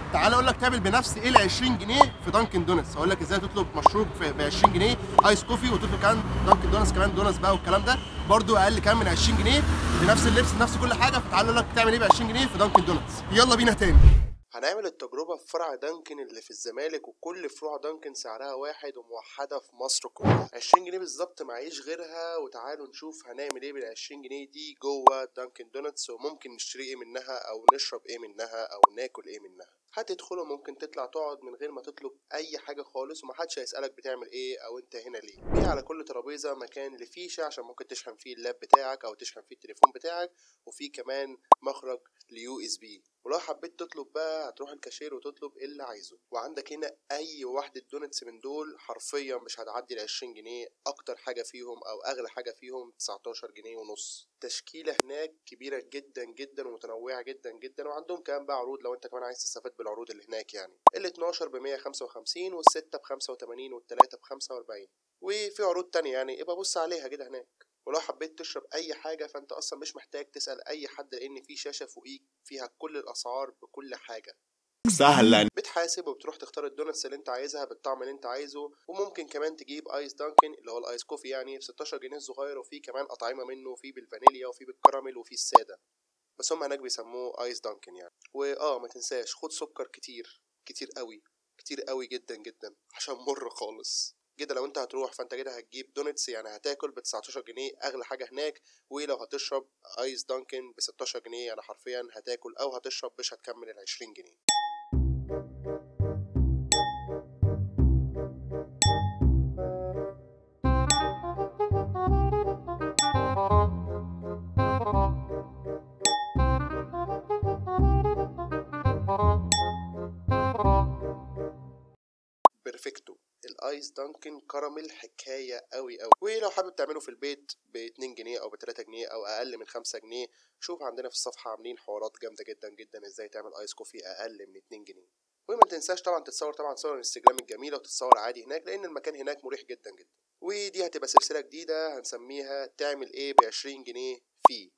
تعال اقول لك تعمل بنفس ايه ال 20 جنيه في دانكن دونتس هقول لك ازاي تطلب مشروب ب 20 جنيه ايس كوفي وتطلب كمان دانكن دونتس كمان دونتس بقى والكلام ده برضو اقل كمان من 20 جنيه بنفس اللبس بنفس كل حاجه فتعال اقول لك تعمل ايه ب 20 جنيه في دانكن دونتس يلا بينا تاني هنعمل التجربة في فرع دانكن اللي في الزمالك وكل فروع دانكن سعرها واحد وموحدة في مصر كلها 20 جنيه بالظبط معيش غيرها وتعالوا نشوف هنعمل ايه بال 20 جنيه دي جوه دانكن دونتس وممكن نشتري ايه منها او نشرب ايه منها او ناكل ايه منها هتدخل وممكن تطلع تقعد من غير ما تطلب اي حاجه خالص ومحدش هيسالك بتعمل ايه او انت هنا ليه في على كل ترابيزه مكان لفيشه عشان ممكن تشحن فيه اللاب بتاعك او تشحن فيه التليفون بتاعك وفي كمان مخرج ليو اس بي ولو حبيت تطلب بقى هتروح الكاشير وتطلب اللي عايزه وعندك هنا اي وحده دونتس من دول حرفيا مش هتعدي ال 20 جنيه اكتر حاجه فيهم او اغلى حاجه فيهم 19 جنيه ونص تشكيله هناك كبيره جدا جدا ومتنوعه جدا جدا وعندهم كمان بقى عروض لو انت كمان عايز تستفاد بالعروض اللي هناك يعني ال 12 ب 155 والستة ب 85 والتلاتة ب 45 وفي عروض تانية يعني ابقى بص عليها كده هناك ولو حبيت تشرب اي حاجه فانت اصلا مش محتاج تسال اي حد لان في شاشه فوقيك فيها كل الاسعار بكل حاجه سهلا بتحاسب وبتروح تختار الدونتس اللي انت عايزها بالطعم اللي انت عايزه وممكن كمان تجيب ايس دانكن اللي هو الايس كوفي يعني ب 16 جنيه صغير وفي كمان اطعمه منه في بالفانيليا وفي بالكراميل وفي الساده بس هم هناك بيسموه ايس دانكن يعني واه ما تنساش خد سكر كتير كتير قوي كتير قوي جدا جدا عشان مر خالص كده لو انت هتروح فانت كده هتجيب دونتس يعني هتاكل ب 19 جنيه اغلى حاجه هناك ولو هتشرب ايس دانكن ب 16 جنيه يعني حرفيا هتاكل او هتشرب مش هتكمل ال 20 جنيه بيرفكتو الايس دانكن كراميل حكايه قوي قوي ولو حابب تعمله في البيت ب 2 جنيه او ب 3 جنيه او اقل من 5 جنيه شوف عندنا في الصفحه عاملين حوارات جامده جدا جدا ازاي تعمل ايس كوفي اقل من 2 جنيه وما تنساش طبعا تتصور طبعا صور الانستجرام الجميله وتتصور عادي هناك لان المكان هناك مريح جدا جدا ودي هتبقى سلسله جديده هنسميها تعمل ايه ب 20 جنيه فيه